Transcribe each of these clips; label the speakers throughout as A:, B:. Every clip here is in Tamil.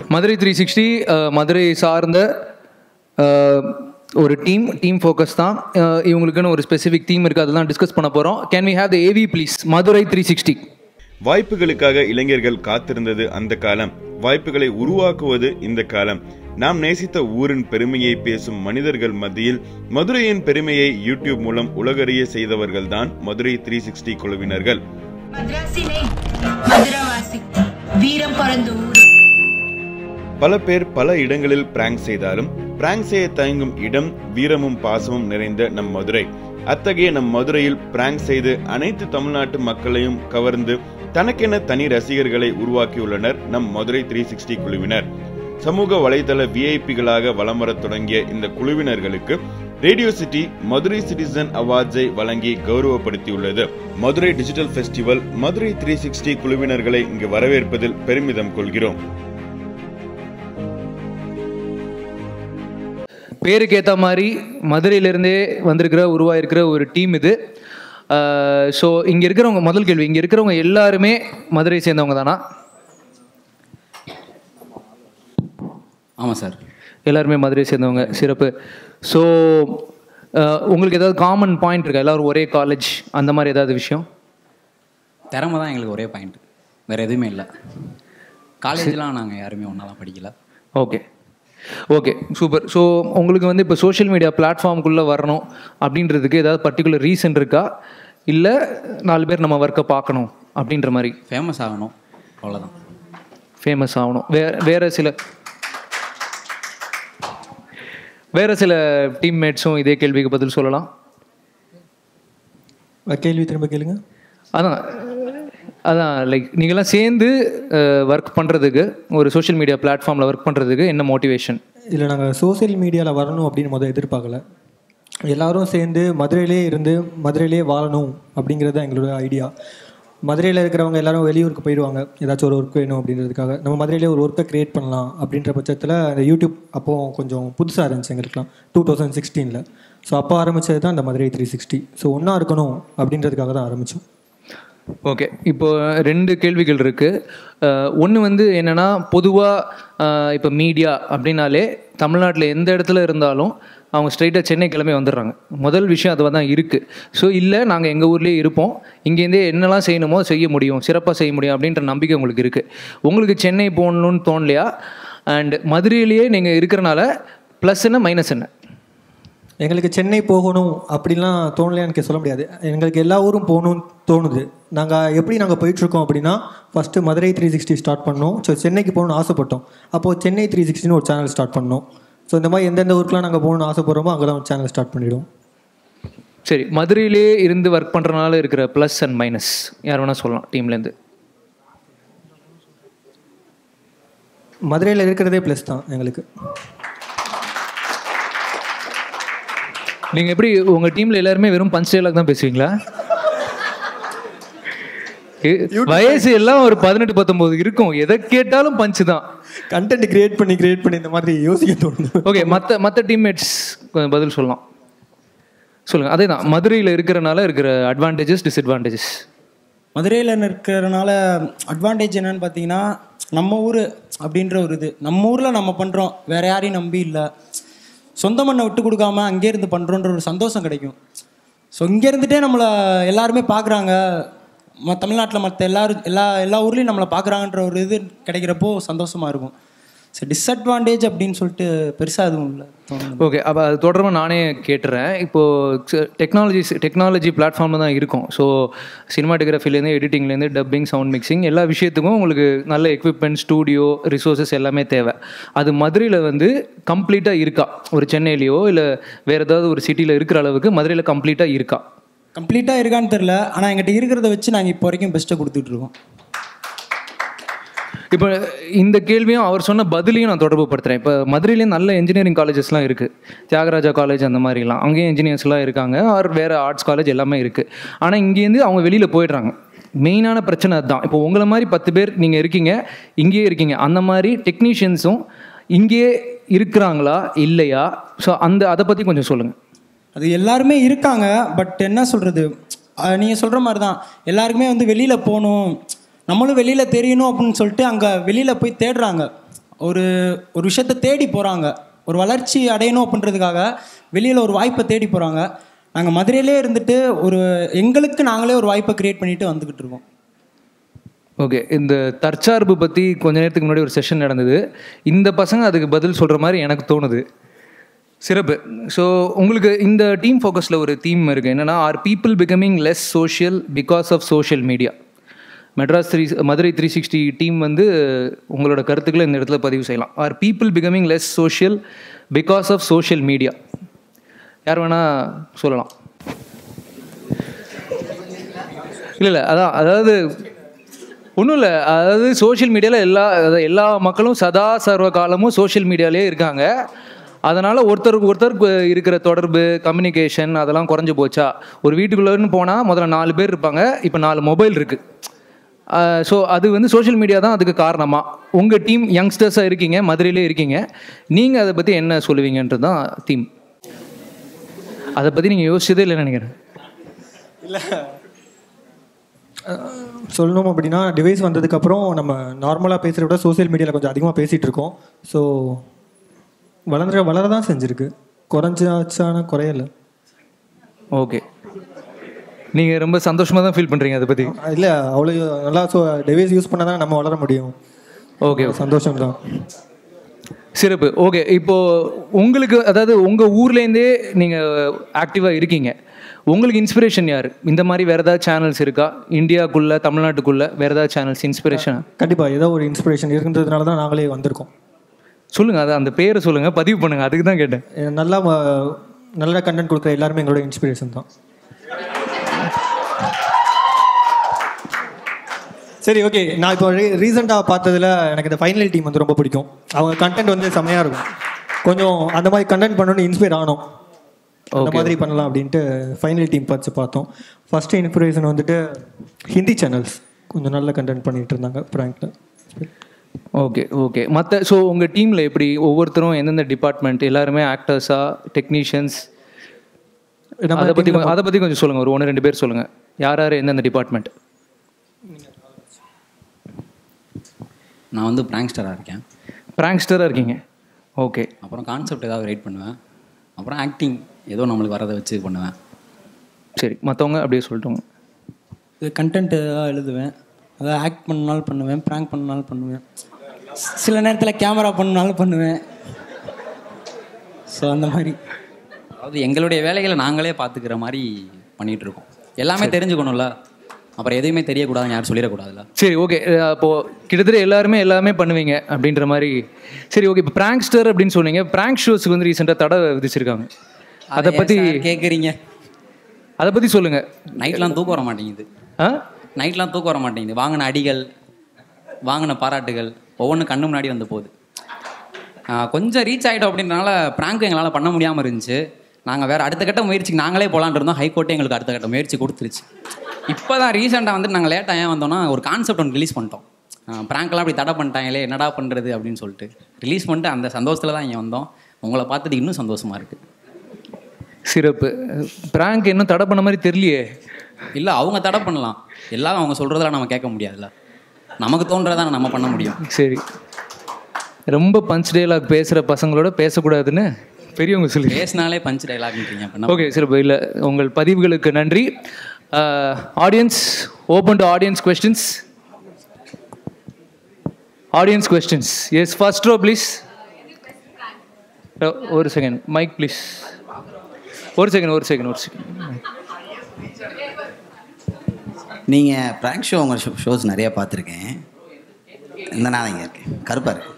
A: மதுரை த்ரீ சிக்ஸ்டி மதுரை சார்ந்த அஹ், ஒரு டீம் டீம் ஃபோக்கஸ் தான் அஹ், இவங்களுக்குன்னு ஒரு ஸ்பெசிஃபிக் தீம் இருக்குது அதெல்லாம் டிஸ்கஸ் பண்ண போகிறோம் can we have the AV please Madurai three sixty
B: வாய்ப்புகளுக்காக இளைஞர்கள் காத்திருந்தது அந்த காலம் வாய்ப்புகளை உருவாக்குவது இந்த காலம் நாம் நேசித்த ஊரின் பெருமையை பேசும் மனிதர்கள் மத்தியில் மதுரையின் பெருமையை யூடியூப் மூலம் உலகறிய செய்தவர்கள்தான் மதுரை த்ரீ சிக்ஸ்டி குழுவினர்கள்
C: மദ്രാസിനെ மதுரவாசி வீரம் பறந்த ஊர்
B: பல பேர் பல இடங்களில் பிராங்க் செய்தாலும் பிராங்க் செய்ய தயங்கும் இடம் வீரமும் பாசமும் நிறைந்த நம் மதுரை அத்தகைய நம் மதுரையில் பிராங்க் செய்து அனைத்து தமிழ்நாட்டு மக்களையும் கவர்ந்து தனக்கென தனி ரசிகர்களை உருவாக்கியுள்ளனர் நம் மதுரை த்ரீ சிக்ஸ்டி குழுவினர் சமூக வலைதள விஐபிகளாக வலம் வரத் தொடங்கிய இந்த குழுவினர்களுக்கு ரேடியோ சிட்டி மதுரை சிட்டிசன் அவார்ட்ஸை வழங்கி கௌரவப்படுத்தியுள்ளது Madurai digital festival Madurai three sixty குழுவினர்களை இங்கு வரவேற்பதில் பெருமிதம் கொள்கிறோம்
A: பேருக்கு ஏற்ற மாதிரி மதுரையிலேருந்தே வந்திருக்கிற உருவாயிருக்கிற ஒரு டீம் இது ஸோ இங்கே இருக்கிறவங்க முதல் கேள்வி இங்கே இருக்கிறவங்க எல்லாருமே மதுரை சேர்ந்தவங்க தானா
D: ஆமாம் சார்
A: எல்லாருமே மதுரை சேர்ந்தவங்க சிறப்பு ஸோ உங்களுக்கு ஏதாவது காமன் பாயிண்ட் இருக்கா எல்லாரும் ஒரே காலேஜ் அந்த மாதிரி ஏதாவது விஷயம்
D: திறமை தான் எங்களுக்கு ஒரே பாயிண்ட் வேறு எதுவுமே இல்லை காலேஜ்லாம் நாங்கள் யாருமே ஒன்றாலாம் படிக்கல
A: ஓகே ஓகே சூப்பர் ஸோ உங்களுக்கு வந்து இப்போ சோஷியல் மீடியா பிளாட்ஃபார்முக்குள்ளே வரணும் அப்படின்றதுக்கு ஏதாவது பர்டிகுலர் ரீசன் இருக்கா இல்லை நாலு பேர் நம்ம ஒர்க்கை பார்க்கணும் அப்படின்ற மாதிரி
D: ஃபேமஸ் ஆகணும் அவ்வளோதான்
A: ஃபேமஸ் ஆகணும் வே வேறு சில வேறு சில டீம்மேட்ஸும் இதே கேள்விக்கு பதில் சொல்லலாம்
E: கேள்வி திரும்ப கேளுங்க
A: அதான் அதான் லைக் நீங்களாம் சேர்ந்து ஒர்க் பண்ணுறதுக்கு ஒரு சோஷியல் மீடியா பிளாட்ஃபார்மில் ஒர்க் பண்ணுறதுக்கு என்ன மோட்டிவேஷன்
E: இல்லை நாங்கள் சோஷியல் மீடியாவில் வரணும் அப்படின்னு முதல் எதிர்பார்க்கல எல்லாரும் சேர்ந்து மதுரையிலே இருந்து மதுரையிலே வாழணும் அப்படிங்கிறது தான் எங்களோட ஐடியா மதுரையில் இருக்கிறவங்க எல்லாரும் வெளியூருக்கு போயிடுவாங்க ஏதாச்சும் ஒரு ஒர்க் வேணும் அப்படின்றதுக்காக நம்ம மதுரையிலே ஒரு ஒர்க்கை க்ரியேட் பண்ணலாம் அப்படின்ற பட்சத்தில் அந்த யூடியூப் அப்போ கொஞ்சம் புதுசாக இருந்துச்சு எங்களுக்குலாம் டூ தௌசண்ட் சிக்ஸ்டீனில் ஸோ அப்போ ஆரம்பித்தது தான் இந்த மதுரை த்ரீ சிக்ஸ்டி ஸோ ஒன்றா இருக்கணும் அப்படின்றதுக்காக தான் ஆரம்பித்தோம்
A: ஓகே இப்போ ரெண்டு கேள்விகள் இருக்குது ஒன்று வந்து என்னென்னா பொதுவாக இப்போ மீடியா அப்படின்னாலே தமிழ்நாட்டில் எந்த இடத்துல இருந்தாலும் அவங்க ஸ்ட்ரைட்டாக சென்னை கிளம்பி வந்துடுறாங்க முதல் விஷயம் அதுவாக தான் இருக்குது ஸோ இல்லை நாங்கள் எங்கள் ஊர்லேயே இருப்போம் இங்கேருந்தே என்னெல்லாம் செய்யணுமோ செய்ய முடியும் சிறப்பாக செய்ய முடியும் அப்படின்ற நம்பிக்கை உங்களுக்கு இருக்குது உங்களுக்கு சென்னை போகணுன்னு தோணலையா அண்ட் மதுரையிலேயே நீங்கள் இருக்கிறனால ப்ளஸ் என்ன மைனஸ் என்ன
E: எங்களுக்கு சென்னை போகணும் அப்படிலாம் தோணலையா எனக்கு சொல்ல முடியாது எங்களுக்கு எல்லா ஊரும் போகணும்னு தோணுது நாங்கள் எப்படி நாங்கள் போயிட்டுருக்கோம் அப்படின்னா first Madurai three sixty start பண்ணோம் ஸோ சென்னைக்கு போகணும்னு ஆசைப்பட்டோம் அப்போது சென்னை த்ரீ சிக்ஸ்டின்னு ஒரு சேனல் ஸ்டார்ட் பண்ணோம் ஸோ இந்த மாதிரி எந்தெந்த ஊருக்குலாம் நாங்கள் போகணும்னு ஆசைப்படுறோமோ அங்கே தான் ஒரு சேனல் ஸ்டார்ட் பண்ணிவிடுவோம்
A: சரி மதுரையிலே இருந்து ஒர்க் பண்ணுறனால இருக்கிற ப்ளஸ் அண்ட் மைனஸ் யார் வேணால் சொல்லலாம் டீம்லேருந்து
E: மதுரையில் இருக்கிறதே ப்ளஸ் தான் எங்களுக்கு
A: நீங்கள் எப்படி உங்கள் டீமில் எல்லாருமே வெறும் பஞ்ச் டைலாக் தான் பேசுவீங்களா ஏ- வயசு எல்லாம் ஒரு பதினெட்டு பத்தொம்போது இருக்கும் எதை கேட்டாலும் பஞ்ச் தான்
E: கண்டென்ட் கிரியேட் பண்ணி கிரியேட் பண்ணி இந்த மாதிரி யோசிக்க தோணுது
A: ஓகே மற்ற மற்ற டீம்மேட்ஸ் பதில் சொல்லலாம் சொல்லுங்கள் அதே தான் மதுரையில் இருக்கிறனால இருக்கிற அட்வான்டேஜஸ் டிஸ்அட்வான்டேஜஸ்
F: மதுரையில் இருக்கிறனால அட்வான்டேஜ் என்னன்னு பார்த்தீங்கன்னா நம்ம ஊர் அப்படின்ற ஒரு இது நம்ம ஊரில் நம்ம பண்ணுறோம் வேற யாரையும் நம்பி இல்லை சொந்த மண்ணை விட்டு கொடுக்காம அங்கே இருந்து பண்ணுறோன்ற ஒரு சந்தோஷம் கிடைக்கும் ஸோ இங்கே இருந்துட்டே நம்மளை எல்லாருமே பார்க்குறாங்க ம தமிழ்நாட்டில் மற்ற எல்லாரும் எல்லா எல்லா ஊர்லேயும் நம்மளை பார்க்குறாங்கன்ற ஒரு இது கிடைக்கிறப்போ சந்தோஷமாக இருக்கும் ஸோ டிஸ்அட்வான்டேஜ் அப்படின்னு சொல்லிட்டு பெருசாக எதுவும் இல்லை தோணுது
A: ஓகே அப்போ அது தொடர்பாக நானே கேட்டுறேன் இப்போது டெக்னாலஜி டெக்னாலஜி பிளாட்ஃபார்மில் தான் இருக்கும் ஸோ சினிமாட்டோகிராஃபிலேருந்து எடிட்டிங்லேருந்து டப்பிங் சவுண்ட் மிக்சிங் எல்லா விஷயத்துக்கும் உங்களுக்கு நல்ல எக்யூப்மெண்ட் ஸ்டூடியோ ரிசோர்ஸஸ் எல்லாமே தேவை அது மதுரையில் வந்து கம்ப்ளீட்டாக இருக்கா ஒரு சென்னையிலையோ இல்லை வேறு ஏதாவது ஒரு சிட்டியில் இருக்கிற அளவுக்கு மதுரையில் கம்ப்ளீட்டாக இருக்கா
F: கம்ப்ளீட்டாக இருக்கான்னு தெரில ஆனால் எங்கிட்ட இருக்கிறத வச்சு நாங்கள் இப்போ வரைக்கும் பெஸ்ட்டை கொடுத்துட்ருக்கோம்
A: இப்போ இந்த கேள்வியும் அவர் சொன்ன பதிலையும் நான் தொடர்பு படுத்துகிறேன் இப்போ மதுரையிலேயும் நல்ல இன்ஜினியரிங் காலேஜஸ்லாம் இருக்குது தியாகராஜா காலேஜ் அந்த மாதிரிலாம் அங்கேயும் இன்ஜினியர்ஸ்லாம் இருக்காங்க ஆர் வேறு ஆர்ட்ஸ் காலேஜ் எல்லாமே இருக்குது ஆனால் இங்கேருந்து அவங்க வெளியில் போயிடுறாங்க மெயினான பிரச்சனை அதுதான் இப்போ உங்களை மாதிரி பத்து பேர் நீங்கள் இருக்கீங்க இங்கேயே இருக்கீங்க அந்த மாதிரி டெக்னீஷியன்ஸும் இங்கேயே இருக்கிறாங்களா இல்லையா ஸோ அந்த அதை பற்றி கொஞ்சம் சொல்லுங்கள்
F: அது எல்லாருமே இருக்காங்க பட் என்ன சொல்கிறது நீங்கள் சொல்கிற மாதிரி தான் எல்லாருக்குமே வந்து வெளியில் போகணும் நம்மளும் வெளியில் தெரியணும் அப்படின்னு சொல்லிட்டு அங்கே வெளியில் போய் தேடுறாங்க ஒரு ஒரு விஷயத்தை தேடி போகிறாங்க ஒரு வளர்ச்சி அடையணும் அப்படின்றதுக்காக வெளியில் ஒரு வாய்ப்பை தேடி போகிறாங்க நாங்கள் மதுரையிலே இருந்துட்டு ஒரு எங்களுக்கு நாங்களே ஒரு வாய்ப்பை கிரியேட் பண்ணிட்டு வந்துக்கிட்டு இருக்கோம்
A: ஓகே இந்த தற்சார்பு பற்றி கொஞ்ச நேரத்துக்கு முன்னாடி ஒரு செஷன் நடந்தது இந்த பசங்க அதுக்கு பதில் சொல்கிற மாதிரி எனக்கு தோணுது சிறப்பு ஸோ உங்களுக்கு இந்த டீம் ஃபோக்கஸில் ஒரு தீம் இருக்குது என்னென்னா are people becoming less social because of social media Madras three Madurai three sixty team வந்து உங்களோட கருத்துக்களை இந்த இடத்துல பதிவு செய்யலாம் are people becoming less social because of social media யார் வேணால் சொல்லலாம் இல்லை இல்லை அதான் அதாவது ஒன்றும் இல்லை அதாவது சோஷியல் மீடியாவில் எல்லா அதாவது எல்லா மக்களும் சதா சர்வ காலமும் சோஷியல் மீடியாலே இருக்காங்க அதனால் ஒருத்தருக்கு ஒருத்தருக்கு இருக்கிற தொடர்பு கம்யூனிகேஷன் அதெல்லாம் குறைஞ்சு போச்சா ஒரு வீட்டுக்குள்ளேன்னு போனால் முதல்ல நாலு பேர் இருப்பாங்க இப்போ நாலு மொபைல் இருக்குது ஸோ அது வந்து சோஷியல் மீடியா தான் அதுக்கு காரணமாக உங்கள் டீம் யங்ஸ்டர்ஸாக இருக்கீங்க மதுரையிலே இருக்கீங்க நீங்கள் அதை பற்றி என்ன சொல்லுவீங்கன்றது தான் தீம் அதை பற்றி நீங்கள் யோசிச்சதே இல்லைன்னு நினைக்கிறேன்
E: சொல்லணும் அப்படின்னா டிவைஸ் வந்ததுக்கப்புறம் நம்ம நார்மலாக பேசுகிறத விட சோஷியல் மீடியாவில் கொஞ்சம் அதிகமாக பேசிகிட்டு இருக்கோம் ஸோ வளர்ந்துற வளர தான் செஞ்சுருக்கு குறைஞ்சாச்சான குறையல
A: ஓகே நீங்கள் ரொம்ப சந்தோஷமாக தான் ஃபீல் பண்ணுறீங்க அதை பற்றி
E: இல்லை அவ்வளோ நல்லா ஸோ டிவைஸ் யூஸ் பண்ணால் தான் நம்ம வளர முடியும்
A: ஓகே
E: சந்தோஷம் தான்
A: சிறப்பு ஓகே இப்போது உங்களுக்கு அதாவது உங்கள் ஊர்லேருந்தே நீங்கள் ஆக்டிவாக இருக்கீங்க உங்களுக்கு இன்ஸ்பிரேஷன் யார் இந்த மாதிரி வேறு ஏதாவது சேனல்ஸ் இருக்கா இந்தியாக்குள்ளே தமிழ்நாட்டுக்குள்ளே வேறு ஏதாவது சேனல்ஸ் இன்ஸ்பிரேஷன்
E: கண்டிப்பாக ஏதோ ஒரு இன்ஸ்பிரேஷன் இருந்ததுனால தான் நாங்களே வந்திருக்கோம்
A: சொல்லுங்கள் அதை அந்த பேரை சொல்லுங்கள் பதிவு பண்ணுங்கள் அதுக்கு தான் கேட்டேன்
E: அஹ் நல்லா வ- நல்ல கண்டென்ட் கொடுக்குற எல்லாருமே எங்களோட இன்ஸ்பிரேஷன் தான் சரி ஓகே நான் இப்போ ரீசெண்டாக பார்த்ததுல எனக்கு இந்த ஃபைனல் டீம் வந்து ரொம்ப பிடிக்கும் அவங்க கண்டென்ட் வந்து செம்மையாக இருக்கும் கொஞ்சம் அந்த மாதிரி கண்டென்ட் பண்ணணும்னு இன்ஸ்பயர் ஆனோம் அந்த மாதிரி பண்ணலாம் அப்படின்ட்டு ஃபைனல் டீம் பார்த்து பார்த்தோம் ஃபர்ஸ்ட் இன்ஸ்பிரேஷன் வந்துட்டு ஹிந்தி சேனல்ஸ் கொஞ்சம் நல்ல கண்டென்ட் பண்ணிட்டு இருந்தாங்க ப்ராங்க்ல
A: ஓகே ஓகே மற்ற ஸோ உங்கள் டீமில் எப்படி ஒவ்வொருத்தரும் எந்தெந்த டிபார்ட்மெண்ட் எல்லாருமே ஆக்டர்ஸா டெக்னீஷியன்ஸ்
E: நம்ம
A: அதை பற்றி அதை பற்றி கொஞ்சம் சொல்லுங்கள் ஒரு ஒன்று ரெண்டு பேர் சொல்லுங்கள் யார் யார் எந்தெந்த டிபார்ட்மெண்ட்
D: நான் வந்து பிராங்க்ஸ்டராக இருக்கேன்
A: ப்ராங்க்ஸ்டராக இருக்கீங்க ஓகே
D: அப்புறம் கான்செப்ட் ஏதாவது ரைட் பண்ணுவேன் அப்புறம் ஆக்டிங் ஏதோ நம்மளுக்கு வரதை வச்சு பண்ணுவேன்
A: சரி மற்றவங்க அப்படியே சொல்லிட்டோங்க
F: இது கண்டென்ட் ஏதாவது எழுதுவேன் அதாவது ஆக்ட் பண்ணனாலும் பண்ணுவேன் ப்ராங்க் பண்ணனாலும் பண்ணுவேன் சில நேரத்தில் கேமரா பண்ணனாலும் பண்ணுவேன் ஸோ அந்த மாதிரி
D: அதாவது எங்களுடைய வேலைகளை நாங்களே பார்த்துக்கிற மாதிரி பண்ணிகிட்டு இருக்கோம் எல்லாமே தெரிஞ்சுக்கணும்ல அப்புறம் எதுவுமே தெரியக்கூடாதுன்னு யாரும் சொல்லிடக்கூடாதுல்ல
A: சரி ஓகே அப்போது கிட்டத்தட்ட எல்லாருமே எல்லாமே பண்ணுவீங்க அப்படின்ற மாதிரி சரி ஓகே இப்போ ப்ராங்க்ஸ்டர் அப்படின்னு சொன்னீங்க ப்ராங்க் ஷோஸுக்கு வந்து ரீசெண்டாக தடை விதிச்சிருக்காங்க அதை பற்றி
D: கேட்குறீங்க
A: அதை பற்றி சொல்லுங்கள்
D: நைட்லாம் தூக்கம் வர மாட்டேங்குது
A: ஆ
D: நைட்லாம் தூக்கம் வர மாட்டேங்குது வாங்கின அடிகள் வாங்கின பாராட்டுகள் ஒவ்வொன்றும் கண்ணு முன்னாடி வந்து போகுது ஆ, கொஞ்சம் ரீச் ஆகிட்டோம் அப்படின்றனால ப்ராங்க் எங்களால் பண்ண முடியாமல் இருந்துச்சு நாங்கள் வேறு அடுத்த கட்ட முயற்சிக்கு நாங்களே போலான் இருந்தோம் ஹைகோர்ட்டே எங்களுக்கு அடுத்த கட்ட முயற்சி கொடுத்துருச்சு இப்போ தான் ரீசெண்டாக வந்துட்டு நாங்கள் லேட்டாக ஏன் வந்தோம்னா ஒரு கான்செப்ட் ஒன்று ரிலீஸ் பண்ணிட்டோம் ப்ராங்க்லாம் அப்படி தடை பண்ணிட்டாங்களே என்னடா பண்ணுறது அப்படின்னு சொல்லிட்டு ரிலீஸ் பண்ணிட்டு அந்த சந்தோஷத்தில் தான் இங்கே வந்தோம் உங்களை பார்த்தது இன்னும் சந்தோஷமாக இருக்குது
A: சிறப்பு ப்ராங்க் இன்னும் தடை பண்ண மாதிரி தெரியலையே
D: இல்லை அவங்க தடை பண்ணலாம் எல்லாரும் அவங்க சொல்கிறதெல்லாம் நம்ம கேட்க முடியாதுல்ல நமக்கு தோன்றதான் நம்ம பண்ண முடியும்
A: சரி ரொம்ப பஞ்ச் டேலாக் பேசுகிற பசங்களோட பேசக்கூடாதுன்னு பெரியவங்க சொல்லி
D: பேசினாலே பஞ்ச் டைலாக்ன்றீங்க அப்படின்னா
A: ஓகே சிறப்பு இல்லை உங்கள் பதிவுகளுக்கு நன்றி audience open to audience questions audience questions yes first row please ஒரு செகண்ட் மைக் ப்ளீஸ் ஒரு செகண்ட் ஒரு செகண்ட் ஒரு செகண்ட்
G: நீங்கள் ப்ராங்க் ஷோ உங்கள் ஷோ ஷோஸ் நிறைய பார்த்துருக்கேன் இந்த நான் இங்கே இருக்கேன் கருப்பாக இருக்கு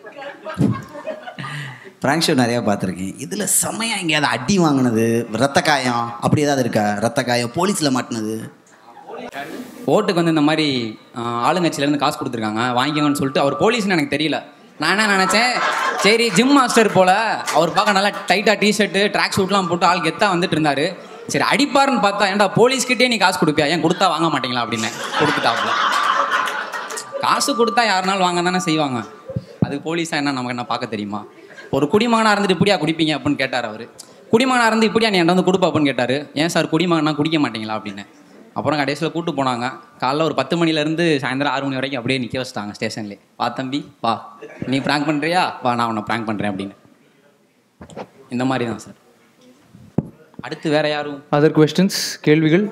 G: ப்ராங்க் ஷோ நிறையா பார்த்துருக்கேன் இதில் செம்மையாக எங்கேயாவது அடி வாங்கினது ரத்த காயம் அப்படி ஏதாவது இருக்கா ரத்த காயம் போலீஸில் மாட்டினது
D: ஓட்டுக்கு வந்து இந்த மாதிரி ஆஹ், ஆளுங்கட்சியிலேருந்து காசு கொடுத்துருக்காங்க வாங்கிக்கோங்கன்னு சொல்லிட்டு அவர் போலீஸ்னு எனக்கு தெரியல நான் என்ன நினச்சேன் சரி ஜிம் மாஸ்டர் போல் அவர் பார்க்க நல்லா டைட்டாக டிஷர்ட்டு ட்ராக் ஷூட்லாம் போட்டு ஆள் கெத்தாக வந்துட்டு இருந்தாரு சரி அடிப்பாருன்னு பார்த்தா ஏன்டா போலீஸ்கிட்டே நீ காசு கொடுப்பியா ஏன் கொடுத்தா வாங்க மாட்டீங்களா அப்படின்னு கொடுத்துட்டாப்புல காசு கொடுத்தா யாருனாலும் வாங்க தானே செய்வாங்க அது போலீஸா என்ன நமக்கு என்ன பார்க்க தெரியுமா ஒரு குடிமகனாக இருந்துட்டு இப்படியா குடிப்பீங்க அப்படின்னு கேட்டார் அவர் குடிமகனாக இருந்து இப்படியா நீ என்கிட்ட வந்து கொடுப்பா அப்படின்னு கேட்டார் ஏன் சார் குடிமகனா குடிக்க மாட்டீங்களா அப்படின்னு அப்புறம் கடைசியில் கூட்டு போனாங்க காலைல ஒரு பத்து மணிலேருந்து சாயந்தரம் ஆறு மணி வரைக்கும் அப்படியே நிற்க வச்சிட்டாங்க ஸ்டேஷன்லேயே வா தம்பி வா நீ ப்ராங்க் பண்ணுறியா வா நான் உன்னை ப்ராங்க் பண்ணுறேன் அப்படின்னு இந்த மாதிரி தான் சார் அடுத்து வேற யாரும்
A: அதர் கொஸ்டின்ஸ் கேள்விகள்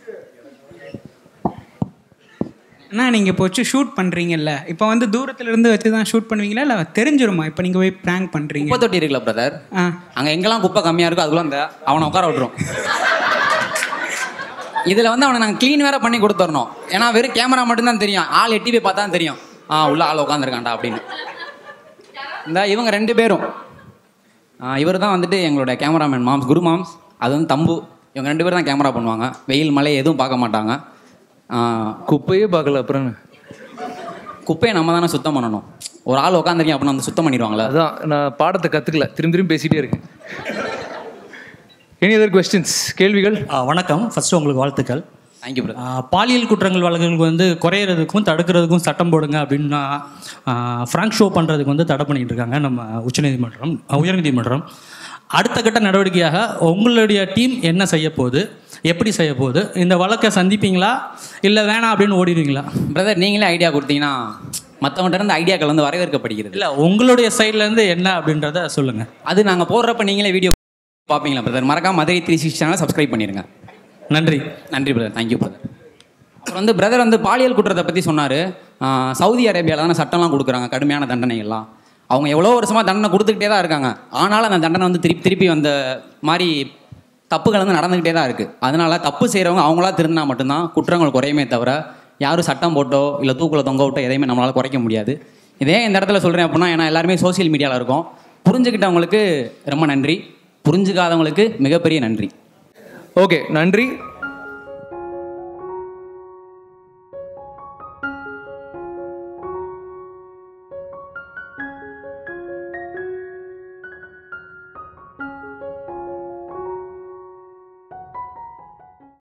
H: அண்ணா நீங்கள் இப்போ வச்சு ஷூட் பண்ணுறீங்கல்ல இப்போ வந்து தூரத்துல இருந்து வச்சு தான் ஷூட் பண்ணுவீங்களா இல்லை தெரிஞ்சிருமா இப்போ நீங்கள் போய் ப்ராங்க் பண்ணுறீங்க
D: குப்பை தொட்டி இருக்குல்ல பிரதர்
H: ஆ
D: அங்கே எங்கெல்லாம் குப்பை கம்மியாக இருக்கோ அதுக்குள்ள அந்த அவனை உட்கார விட்டுரும் இதில் வந்து அவனை நாங்கள் க்ளீன் வேற பண்ணி கொடுத்துடணும் ஏன்னா வெறும் கேமரா மட்டும்தான் தெரியும் ஆள் எட்டி போய் பார்த்தா தான் தெரியும் ஆ உள்ள ஆள் உட்காந்துருக்காண்டா அப்படின்னு இந்த இவங்க ரெண்டு பேரும் இவர் தான் வந்துட்டு எங்களோட கேமராமேன் மாம்ஸ் குரு மாம்ஸ் அது வந்து தம்பு இவங்க ரெண்டு பேரும் தான் கேமரா பண்ணுவாங்க வெயில் மழை எதுவும் பார்க்க மாட்டாங்க ஆ,
A: குப்பையே பார்க்கல அப்புறம் என்ன?
D: குப்பையை நம்ம தானே சுத்தம் பண்ணணும் ஒரு ஆள் உட்காந்துருக்கீங்க அப்படின்னு வந்து சுத்தம் பண்ணிடுவாங்களா
A: அதான் நான் பாடத்தை கற்றுக்கல திரும்பி திரும்பி பேசிகிட்டே இருக்கேன் எனி அதர் கொஸ்டின்ஸ் கேள்விகள்
I: ஆ, வணக்கம் ஃபர்ஸ்ட் உங்களுக்கு வாழ்த்துக்கள்
D: தேங்க்யூ பிரதர்
I: ஆ, பாலியல் குற்றங்கள் வழக்குகளுக்கு வந்து குறையிறதுக்கும் தடுக்கிறதுக்கும் சட்டம் போடுங்க அப்படின்னா ஃப்ராங்க் ஷோ பண்ணுறதுக்கு வந்து தடை பண்ணிட்டு இருக்காங்க நம்ம உச்சநீதிமன்றம் அ, உயர்நீதிமன்றம் அடுத்த கட்ட நடவடிக்கையாக உங்களுடைய டீம் என்ன செய்ய போகுது எப்படி செய்ய போகுது இந்த வழக்கை சந்திப்பீங்களா இல்லை வேணாம் அப்படின்னு ஓடிடுவீங்களா
D: பிரதர் நீங்களே ஐடியா கொடுத்தீங்கன்னா மற்றவங்கள்ட்ட இருந்து ஐடியாக்கள் வந்து வரவேற்கப்படுகிறது
I: இல்லை உங்களுடைய சைட்லேருந்து என்ன அப்படின்றத சொல்லுங்கள்
D: அது நாங்கள் போடுறப்ப நீங்களே வீடியோ பார்ப்பீங்களா பிரதர் மறக்காம Madurai three six channel subscribe பண்ணிடுங்க
I: நன்றி
D: நன்றி பிரதர் தேங்க்யூ பிரதர் அப்புறம் வந்து பிரதர் வந்து பாலியல் குற்றத்தை பற்றி சொன்னார் சவுதி அரேபியாவில் தானே சட்டம்லாம் கொடுக்குறாங்க கடுமையான தண்டனைகள்லாம் அவங்க எவ்வளோ வருஷமாக தண்டனை கொடுத்துக்கிட்டே தான் இருக்காங்க ஆனாலும் அந்த தண்டனை வந்து திருப்பி திருப்பி அந்த மாதிரி தப்புகள் வந்து நடந்துக்கிட்டே தான் இருக்குது அதனால தப்பு செய்கிறவங்க அவங்களா திருந்தினா மட்டும்தான் குற்றங்கள் குறையுமே தவிர யாரும் சட்டம் போட்டோ இல்லை தூக்கில் தொங்க விட்டோ எதையுமே நம்மளால் குறைக்க முடியாது இதே இந்த இடத்துல சொல்கிறேன் அப்படின்னா ஏன்னா எல்லாருமே சோஷியல் மீடியாவில் இருக்கோம் புரிஞ்சுக்கிட்டவங்களுக்கு ரொம்ப நன்றி புரிஞ்சுக்காதவங்களுக்கு மிகப்பெரிய நன்றி
A: ஓகே நன்றி